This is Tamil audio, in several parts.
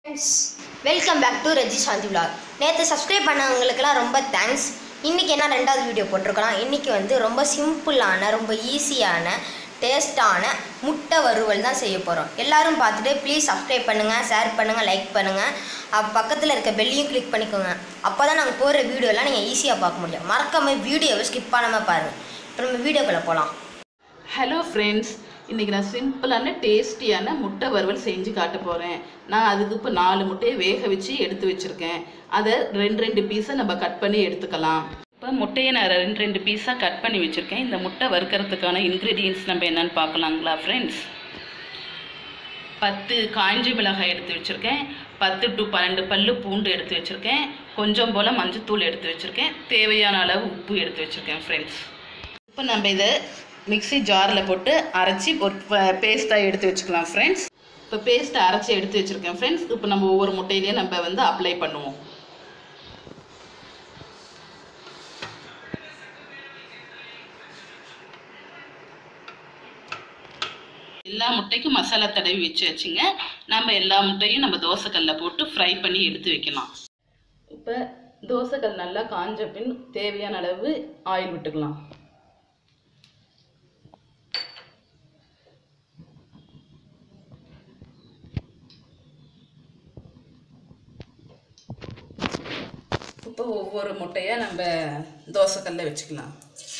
friends welcome back to Raji Shanti vlog நேற்று சப்ஸ்கிரைப் பண்ணவங்களுக்கெல்லாம் ரொம்ப தேங்க்ஸ் இன்றைக்கி என்ன ரெண்டாவது வீடியோ போட்டிருக்கலாம் இன்றைக்கி வந்து ரொம்ப சிம்பிளான ரொம்ப ஈஸியான டேஸ்டான முட்டை வறுவல் தான் செய்ய போகிறோம் எல்லாரும் பார்த்துட்டு ப்ளீஸ் சப்ஸ்கிரைப் பண்ணுங்கள் ஷேர் பண்ணுங்கள் லைக் பண்ணுங்கள் அப்ப பக்கத்தில் இருக்க பெல்லையும் கிளிக் பண்ணிக்கோங்க அப்போ தான் நாங்கள் போகிற வீடியோலாம் நீங்கள் ஈஸியாக பார்க்க முடியும் மறக்காமல் வீடியோவை ஸ்கிப் பண்ணாமல் பாருங்கள் இப்போ நம்ம வீடியோக்குள்ளே போகலாம் ஹலோ ஃப்ரெண்ட்ஸ் இன்றைக்கி நான் சிம்பிளான டேஸ்டியான முட்டை வறுவல் செஞ்சு காட்ட போகிறேன் நான் அதுக்கு இப்போ நாலு முட்டையை வேக வச்சு எடுத்து வச்சுருக்கேன் அதை ரெண்டு ரெண்டு பீஸை நம்ம கட் பண்ணி எடுத்துக்கலாம் இப்போ முட்டையை நான் ரெண்டு ரெண்டு பீஸாக கட் பண்ணி வச்சுருக்கேன் இந்த முட்டை வறுக்கிறதுக்கான இன்க்ரீடியன்ஸ் நம்ம என்னென்னு பார்க்கலாங்களா ஃப்ரெண்ட்ஸ் பத்து காய்ஞ்சி மிளகாய் எடுத்து வச்சுருக்கேன் பத்து டு பன்னெண்டு பல்லு பூண்டு எடுத்து வச்சுருக்கேன் கொஞ்சம் போல் மஞ்சத்தூள் எடுத்து வச்சுருக்கேன் தேவையான அளவு உப்பு எடுத்து வச்சுருக்கேன் ஃப்ரெண்ட்ஸ் இப்போ நம்ம இதை மிக்ஸி ஜாரில் போட்டு அரைச்சி ஒரு பேஸ்ட்டாக எடுத்து வச்சுக்கலாம் ஃப்ரெண்ட்ஸ் இப்போ பேஸ்ட்டை அரைச்சி எடுத்து வச்சுருக்கேன் ஃப்ரெண்ட்ஸ் இப்போ நம்ம ஒவ்வொரு முட்டையிலையும் நம்ம வந்து அப்ளை பண்ணுவோம் எல்லா முட்டைக்கும் மசாலா தடவி வச்சு வச்சுங்க நம்ம எல்லா முட்டையும் நம்ம தோசைக்கல்ல போட்டு ஃப்ரை பண்ணி எடுத்து வைக்கலாம் இப்போ தோசைக்கல் நல்லா காஞ்ச பின் தேவையான அளவு ஆயில் விட்டுக்கலாம் இப்போ ஒவ்வொரு முட்டையாக நம்ம தோசைக்கல்ல வச்சுக்கலாம்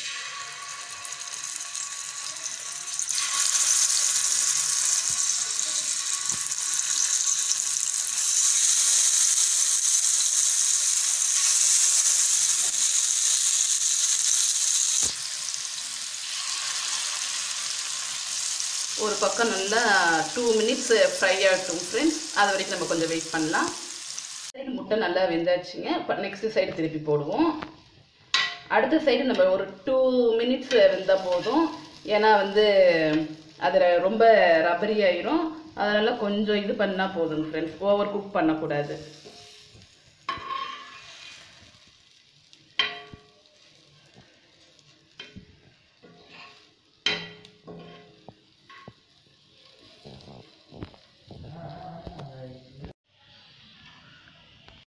ஒரு பக்கம் நல்லா டூ மினிட்ஸ் ஃப்ரை ஆகட்டும் ஃப்ரெண்ட்ஸ் அது வரைக்கும் நம்ம கொஞ்சம் வெயிட் பண்ணலாம் சைடு முட்டை நல்லா வெந்தாச்சுங்க இப்போ நெக்ஸ்ட் சைடு திருப்பி போடுவோம் அடுத்த சைடு நம்ம ஒரு டூ மினிட்ஸ் வெந்தால் போதும் ஏன்னா வந்து அதில் ரொம்ப ரப்பரி ஆயிரும் அதனால் கொஞ்சம் இது பண்ணால் போதும் ஃப்ரெண்ட்ஸ் ஓவர் குக் பண்ணக்கூடாது